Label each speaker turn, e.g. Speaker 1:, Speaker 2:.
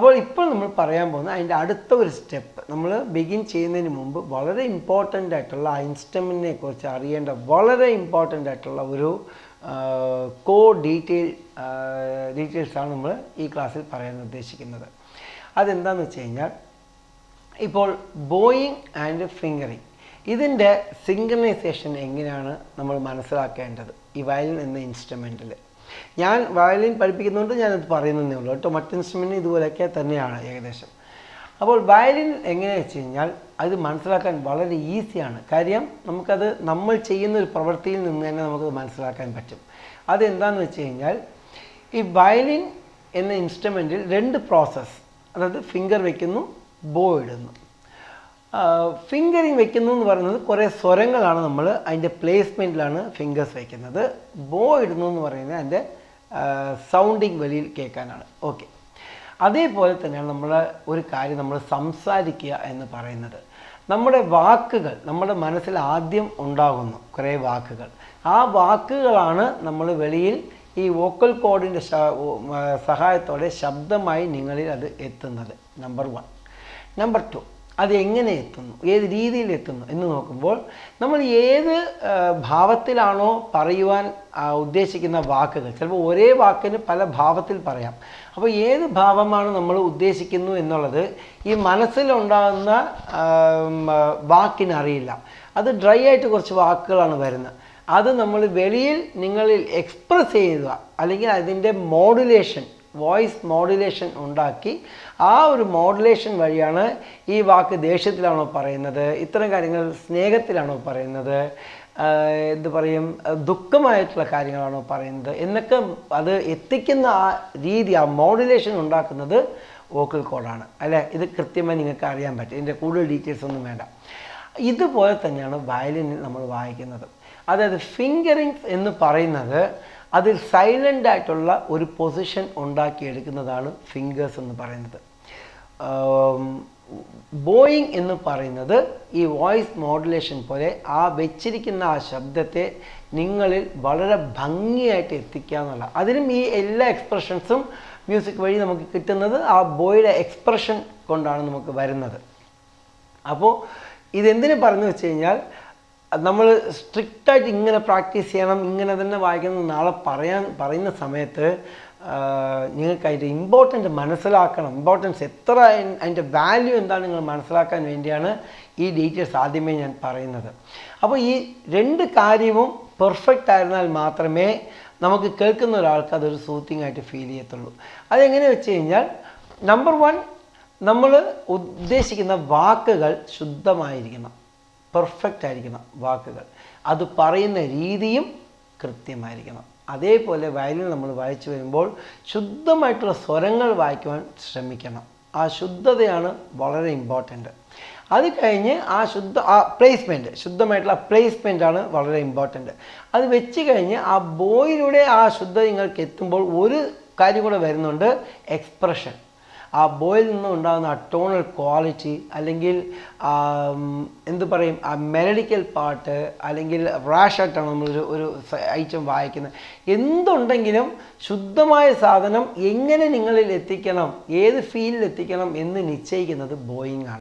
Speaker 1: അപ്പോൾ ഇപ്പോൾ നമ്മൾ പറയാൻ പോകുന്ന അതിൻ്റെ അടുത്ത ഒരു സ്റ്റെപ്പ് നമ്മൾ ബിഗിൻ ചെയ്യുന്നതിന് മുമ്പ് വളരെ ഇമ്പോർട്ടൻ്റ് ആയിട്ടുള്ള ആ ഇൻസ്റ്റമെൻറ്റിനെ കുറിച്ച് അറിയേണ്ട വളരെ ഇമ്പോർട്ടൻ്റ് ആയിട്ടുള്ള ഒരു കോ ഡീറ്റെയിൽ ഡീറ്റെയിൽസാണ് നമ്മൾ ഈ ക്ലാസ്സിൽ പറയാൻ ഉദ്ദേശിക്കുന്നത് അതെന്താണെന്ന് വെച്ച് കഴിഞ്ഞാൽ ഇപ്പോൾ ബോയിങ് ആൻഡ് ഫിംഗറിങ് ഇതിൻ്റെ സിങ്കണൈസേഷൻ എങ്ങനെയാണ് നമ്മൾ മനസ്സിലാക്കേണ്ടത് ഈ വയലിൻ എന്ന ഇൻസ്ട്രുമെൻറ്റിൽ ഞാൻ വയലിൻ പഠിപ്പിക്കുന്നതുകൊണ്ട് ഞാനത് പറയുന്നതേ ഉള്ളൂ കേട്ടോ മറ്റ് ഇൻസ്ട്രുമെൻറ്റ് ഇതുപോലെയൊക്കെ തന്നെയാണ് ഏകദേശം അപ്പോൾ വയലിൻ എങ്ങനെയാണെന്ന് വെച്ച് കഴിഞ്ഞാൽ അത് മനസ്സിലാക്കാൻ വളരെ ഈസിയാണ് കാര്യം നമുക്കത് നമ്മൾ ചെയ്യുന്ന ഒരു പ്രവൃത്തിയിൽ നിന്ന് തന്നെ നമുക്കത് മനസ്സിലാക്കാൻ പറ്റും അതെന്താണെന്ന് വെച്ച് കഴിഞ്ഞാൽ ഈ വയലിൻ എന്ന ഇൻസ്ട്രുമെൻറ്റിൽ രണ്ട് പ്രോസസ്സ് അതായത് ഫിംഗർ വയ്ക്കുന്നു ബോ ഇടുന്നു ഫിംഗറിങ് വെക്കുന്നു എന്ന് പറയുന്നത് കുറേ സ്വരങ്ങളാണ് നമ്മൾ അതിൻ്റെ പ്ലേസ്മെൻറ്റിലാണ് ഫിംഗേഴ്സ് വയ്ക്കുന്നത് ബോ ഇടുന്നു എന്ന് പറയുന്നത് അതിൻ്റെ സൗണ്ടിങ് വെളിയിൽ കേൾക്കാനാണ് ഓക്കെ അതേപോലെ തന്നെയാണ് നമ്മൾ ഒരു കാര്യം നമ്മൾ സംസാരിക്കുക എന്ന് പറയുന്നത് നമ്മുടെ വാക്കുകൾ നമ്മുടെ മനസ്സിൽ ആദ്യം ഉണ്ടാകുന്നു കുറേ വാക്കുകൾ ആ വാക്കുകളാണ് നമ്മൾ വെളിയിൽ ഈ വോക്കൽ കോഡിൻ്റെ സഹായത്തോടെ ശബ്ദമായി നിങ്ങളിൽ അത് എത്തുന്നത് നമ്പർ വൺ നമ്പർ ടു അത് എങ്ങനെ എത്തുന്നു ഏത് രീതിയിൽ എത്തുന്നു എന്ന് നോക്കുമ്പോൾ നമ്മൾ ഏത് ആ, ഭാവത്തിലാണോ പറയുവാൻ ആ, ഉദ്ദേശിക്കുന്ന വാക്കുകൾ ചിലപ്പോൾ ഒരേ വാക്കിന് പല ഭാവത്തിൽ പറയാം അപ്പോൾ ഏത് ഭാവമാണ് നമ്മൾ ഉദ്ദേശിക്കുന്നു എന്നുള്ളത് ഈ മനസ്സിലുണ്ടാകുന്ന ആ, ഉം, ആ, വാക്കിനറിയില്ല അത് ഡ്രൈ ആയിട്ട് കുറച്ച് വാക്കുകളാണ് വരുന്നത് അത് നമ്മൾ വെളിയിൽ നിങ്ങളിൽ എക്സ്പ്രസ് ചെയ്യുക അല്ലെങ്കിൽ അതിൻ്റെ മോഡുലേഷൻ വോയിസ് മോഡുലേഷൻ ഉണ്ടാക്കി ആ ഒരു മോഡുലേഷൻ വഴിയാണ് ഈ വാക്ക് ദേഷ്യത്തിലാണോ പറയുന്നത് ഇത്തരം കാര്യങ്ങൾ സ്നേഹത്തിലാണോ പറയുന്നത് ആഹ് എന്ത് പറയും ആഹ് ദുഃഖമായിട്ടുള്ള കാര്യങ്ങളാണോ പറയുന്നത് എന്നൊക്കെ അത് എത്തിക്കുന്ന ആ രീതി ആ മോഡുലേഷൻ ഉണ്ടാക്കുന്നത് വോക്കൽ കോഡാണ് അല്ലേ ഇത് കൃത്യമായി നിങ്ങൾക്ക് അറിയാൻ പറ്റും ഇതിൻ്റെ കൂടുതൽ ഡീറ്റെയിൽസ് ഒന്നും വേണ്ട ഇതുപോലെ തന്നെയാണ് വയലിനിൽ നമ്മൾ വായിക്കുന്നത് അതായത് ഫിംഗറിങ്സ് എന്ന് പറയുന്നത് അതിൽ സൈലൻ്റ് ആയിട്ടുള്ള ഒരു പൊസിഷൻ ഉണ്ടാക്കിയെടുക്കുന്നതാണ് ഫിംഗേഴ്സ് എന്ന് പറയുന്നത് ബോയിങ് എന്ന് പറയുന്നത് ഈ വോയിസ് മോഡുലേഷൻ പോലെ ആ വെച്ചിരിക്കുന്ന ആ ശബ്ദത്തെ നിങ്ങളിൽ വളരെ ഭംഗിയായിട്ട് എത്തിക്കുക എന്നുള്ള അതിനും ഈ എല്ലാ എക്സ്പ്രഷൻസും മ്യൂസിക് വഴി നമുക്ക് കിട്ടുന്നത് ആ ബോയുടെ എക്സ്പ്രഷൻ കൊണ്ടാണ് നമുക്ക് വരുന്നത് അപ്പോൾ ഇതെന്തിനു പറഞ്ഞു വെച്ച് കഴിഞ്ഞാൽ നമ്മൾ സ്ട്രിക്റ്റായിട്ട് ഇങ്ങനെ പ്രാക്ടീസ് ചെയ്യണം ഇങ്ങനെ തന്നെ വായിക്കണം എന്ന് നാളെ പറയാൻ പറയുന്ന സമയത്ത് ആ, നിങ്ങൾക്ക് അതിൻ്റെ ഇമ്പോർട്ടൻ്റ് മനസ്സിലാക്കണം ഇമ്പോർട്ടൻസ് എത്ര അയിൻ- അതിൻ്റെ വാല്യൂ എന്താണ് നിങ്ങൾ മനസ്സിലാക്കാൻ വേണ്ടിയാണ് ഈ ഡീറ്റെയിൽസ് ആദ്യമേ ഞാൻ പറയുന്നത് അപ്പോൾ ഈ രണ്ട് കാര്യവും പെർഫെക്റ്റ് ആയിരുന്നാൽ മാത്രമേ നമുക്ക് കേൾക്കുന്ന ഒരാൾക്ക് അതൊരു സൂത്തിങ് ആയിട്ട് ഫീൽ ചെയ്യത്തുള്ളൂ അതെങ്ങനെ വെച്ച് കഴിഞ്ഞാൽ നമ്പർ വൺ നമ്മൾ ഉദ്ദേശിക്കുന്ന വാക്കുകൾ ശുദ്ധമായിരിക്കണം പെർഫെക്റ്റ് ആയിരിക്കണം വാക്കുകൾ അത് പറയുന്ന രീതിയും കൃത്യമായിരിക്കണം അതേപോലെ വയലിൻ നമ്മൾ വായിച്ചു വരുമ്പോൾ ശുദ്ധമായിട്ടുള്ള സ്വരങ്ങൾ വായിക്കുവാൻ ശ്രമിക്കണം ആ ശുദ്ധതയാണ് വളരെ ഇമ്പോർട്ടൻ്റ് അത് കഴിഞ്ഞ് ആ ശുദ്ധ ആ പ്ലേസ്മെൻറ്റ് ശുദ്ധമായിട്ടുള്ള പ്ലേസ്മെൻ്റ് ആണ് വളരെ ഇമ്പോർട്ടൻ്റ് അത് വെച്ച് കഴിഞ്ഞ് ആ ബോയിലൂടെ ആ ശുദ്ധ നിങ്ങൾക്ക് എത്തുമ്പോൾ ഒരു കാര്യം കൂടെ വരുന്നുണ്ട് എക്സ്പ്രഷൻ ആ ബോയിൽ നിന്നും ഉണ്ടാകുന്ന ആ ടോണൽ ക്വാളിറ്റി അല്ലെങ്കിൽ ആ, ഉം, എന്ത് പറയും ആ മെലഡിക്കൽ പാട്ട് അല്ലെങ്കിൽ റാഷായിട്ടാണ് നമ്മളൊരു ഒരു ഐറ്റം വായിക്കുന്നത് എന്തുണ്ടെങ്കിലും ശുദ്ധമായ സാധനം എങ്ങനെ നിങ്ങളിൽ എത്തിക്കണം ഏത് ഫീലിൽ എത്തിക്കണം എന്ന് നിശ്ചയിക്കുന്നത് ബോയിങ് ആണ്